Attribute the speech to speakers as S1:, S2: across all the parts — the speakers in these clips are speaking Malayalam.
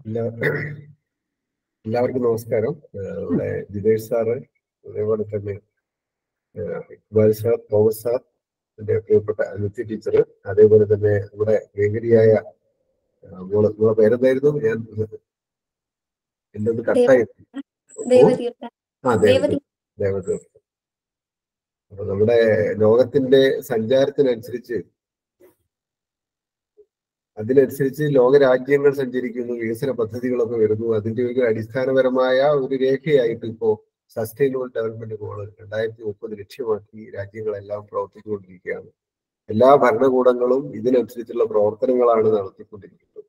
S1: എല്ലാ എല്ലാവർക്കും നമസ്കാരം ഏഹ് ഇവിടെ ജിതേഷ് സാറ് അതേപോലെ തന്നെ ഏഹ് ഇക്ബാൽ സാർ തോമസ് സാർ എന്റെ പ്രിയപ്പെട്ട അനുത്തി ടീച്ചർ അതേപോലെ തന്നെ നമ്മുടെ പ്രിയങ്കരിയായ ഏഹ് മോള് മോളെ പേരെന്തായിരുന്നു ഞാൻ എന്റെ ഒന്ന് കട്ടായി
S2: ദേവതീർത്ഥ
S1: ആ ദേവതി ദേവതീർത്ഥ അപ്പൊ നമ്മുടെ ലോകത്തിന്റെ സഞ്ചാരത്തിനനുസരിച്ച് അതിനനുസരിച്ച് ലോകരാജ്യങ്ങൾ സഞ്ചരിക്കുന്നു വികസന പദ്ധതികളൊക്കെ വരുന്നു അതിന്റെ ഒരു അടിസ്ഥാനപരമായ ഒരു രേഖയായിട്ട് ഇപ്പോ സസ്റ്റൈനബിൾ ഡെവലപ്മെന്റ് ഗോള് രണ്ടായിരത്തി മുപ്പത് ലക്ഷ്യമാക്കി രാജ്യങ്ങളെല്ലാം പ്രവർത്തിച്ചുകൊണ്ടിരിക്കുകയാണ് എല്ലാ ഭരണകൂടങ്ങളും ഇതിനനുസരിച്ചുള്ള പ്രവർത്തനങ്ങളാണ് നടത്തിക്കൊണ്ടിരിക്കുന്നത്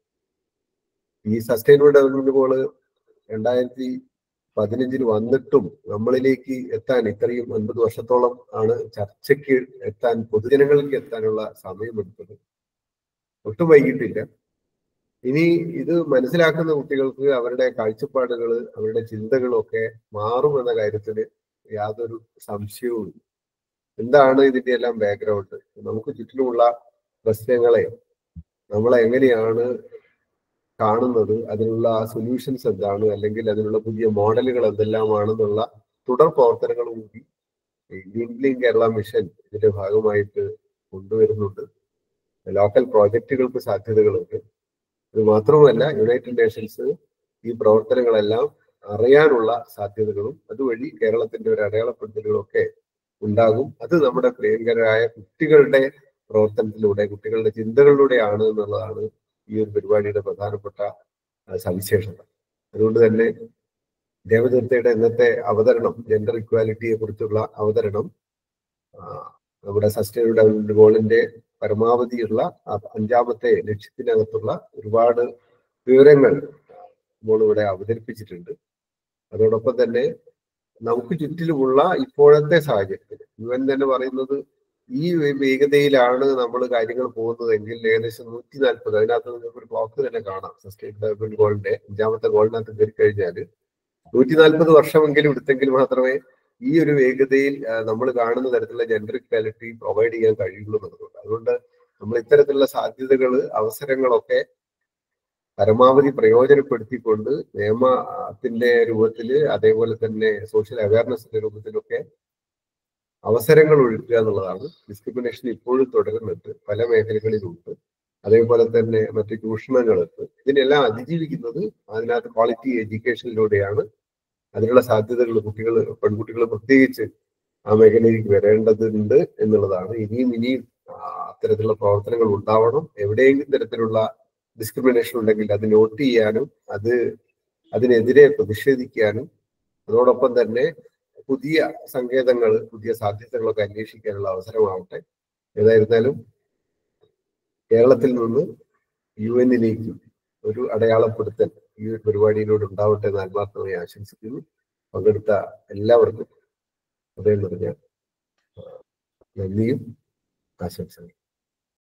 S1: ഈ സസ്റ്റൈനബിൾ ഡെവലപ്മെന്റ് ഗോള് രണ്ടായിരത്തി പതിനഞ്ചിൽ വന്നിട്ടും നമ്മളിലേക്ക് എത്താൻ ഇത്രയും അൻപത് വർഷത്തോളം ആണ് ചർച്ചയ്ക്ക് എത്താൻ പൊതുജനങ്ങൾക്ക് എത്താനുള്ള സമയമെടുത്തത് ഒട്ടും വൈകിട്ടില്ല ഇനി ഇത് മനസ്സിലാക്കുന്ന കുട്ടികൾക്ക് അവരുടെ കാഴ്ചപ്പാടുകൾ അവരുടെ ചിന്തകളൊക്കെ മാറുമെന്ന കാര്യത്തിൽ യാതൊരു സംശയവും എന്താണ് ഇതിന്റെ എല്ലാം ബാക്ക്ഗ്രൗണ്ട് നമുക്ക് ചുറ്റിലുമുള്ള പ്രശ്നങ്ങളെ നമ്മൾ എങ്ങനെയാണ് കാണുന്നത് അതിനുള്ള സൊല്യൂഷൻസ് എന്താണ് അല്ലെങ്കിൽ അതിനുള്ള പുതിയ മോഡലുകൾ എന്തെല്ലാമാണെന്നുള്ള തുടർ പ്രവർത്തനങ്ങൾ കൂടി ലിങ്ക് കേരള മിഷൻ ഇതിന്റെ ഭാഗമായിട്ട് കൊണ്ടുവരുന്നുണ്ട് ലോക്കൽ പ്രോജക്റ്റുകൾക്ക് സാധ്യതകളുണ്ട് ഇത് മാത്രമല്ല യുണൈറ്റഡ് നേഷൻസ് ഈ പ്രവർത്തനങ്ങളെല്ലാം അറിയാനുള്ള സാധ്യതകളും അതുവഴി കേരളത്തിന്റെ ഒരു അടയാളപ്പെടുത്തലുകളും ഒക്കെ ഉണ്ടാകും അത് നമ്മുടെ പ്രിയങ്കരായ കുട്ടികളുടെ പ്രവർത്തനത്തിലൂടെ കുട്ടികളുടെ ചിന്തകളിലൂടെയാണ് എന്നുള്ളതാണ് ഈ ഒരു പരിപാടിയുടെ പ്രധാനപ്പെട്ട സവിശേഷത അതുകൊണ്ട് തന്നെ ദേവതീർത്ഥയുടെ ഇന്നത്തെ അവതരണം ജെൻഡർ ഇക്വാലിറ്റിയെ കുറിച്ചുള്ള അവതരണം നമ്മുടെ സസ്റ്റൈനബിൾ ഡെവലപ്മെന്റ് ഗോളിന്റെ പരമാവധിയുള്ള അഞ്ചാമത്തെ ലക്ഷ്യത്തിനകത്തുള്ള ഒരുപാട് വിവരങ്ങൾ നമ്മൾ ഇവിടെ അവതരിപ്പിച്ചിട്ടുണ്ട് അതോടൊപ്പം തന്നെ നമുക്ക് ചുറ്റിലുമുള്ള ഇപ്പോഴത്തെ സാഹചര്യത്തിൽ യു എൻ തന്നെ പറയുന്നത് ഈ വേഗതയിലാണ് നമ്മൾ കാര്യങ്ങൾ പോകുന്നതെങ്കിൽ ഏകദേശം നൂറ്റി നാൽപ്പത് അതിനകത്ത് നിങ്ങൾക്ക് ഒരു ക്ലോക്ക് തന്നെ കാണാം സസ്റ്റൈനബിൾ ഡെവലപ്മെന്റ് ഗോളിന്റെ അഞ്ചാമത്തെ ഗോളിനകത്ത് കയറി കഴിഞ്ഞാൽ നൂറ്റി നാൽപ്പത് വർഷമെങ്കിലും എടുത്തെങ്കിൽ മാത്രമേ ഈ ഒരു വേഗതയിൽ നമ്മൾ കാണുന്ന തരത്തിലുള്ള ജെൻഡർ ഇക്വാലിറ്റി പ്രൊവൈഡ് ചെയ്യാൻ കഴിയുള്ളൂ എന്നുള്ളതുകൊണ്ട് അതുകൊണ്ട് നമ്മൾ ഇത്തരത്തിലുള്ള സാധ്യതകൾ അവസരങ്ങളൊക്കെ പരമാവധി പ്രയോജനപ്പെടുത്തിക്കൊണ്ട് നിയമത്തിന്റെ രൂപത്തിൽ അതേപോലെ തന്നെ സോഷ്യൽ അവയർനെസിന്റെ രൂപത്തിലൊക്കെ അവസരങ്ങൾ ഒഴുക്കുക എന്നുള്ളതാണ് ഡിസ്ക്രിമിനേഷൻ ഇപ്പോഴും തുടരുന്നുണ്ട് പല മേഖലകളിലുണ്ട് അതേപോലെ തന്നെ മറ്റ് ചൂഷണങ്ങളുണ്ട് ഇതിനെല്ലാം അതിജീവിക്കുന്നത് അതിനകത്ത് ക്വാളിറ്റി എഡ്യൂക്കേഷനിലൂടെയാണ് അതിനുള്ള സാധ്യതകൾ കുട്ടികൾ പെൺകുട്ടികൾ പ്രത്യേകിച്ച് ആ മേഖലയിലേക്ക് വരേണ്ടതുണ്ട് എന്നുള്ളതാണ് ഇനിയും ഇനിയും അത്തരത്തിലുള്ള പ്രവർത്തനങ്ങൾ ഉണ്ടാവണം എവിടെയെങ്കിലും തരത്തിലുള്ള ഡിസ്ക്രിമിനേഷൻ ഉണ്ടെങ്കിൽ അത് നോട്ട് ചെയ്യാനും അത് അതിനെതിരെ പ്രതിഷേധിക്കാനും അതോടൊപ്പം തന്നെ പുതിയ സങ്കേതങ്ങൾ പുതിയ സാധ്യതകളൊക്കെ അന്വേഷിക്കാനുള്ള അവസരമാവട്ടെ ഏതായിരുന്നാലും കേരളത്തിൽ നിന്ന് യു എന്നിലേക്കും ഒരു അടയാളപ്പെടുത്തൽ ഈ ഒരു പരിപാടിയിലൂടെ ഉണ്ടാവട്ടെ എന്ന് ആത്മാർത്ഥമായി ആശംസിക്കുന്നു പങ്കെടുത്ത എല്ലാവർക്കും ഹൃദയം നിറഞ്ഞ നന്ദിയും ആശംസകളും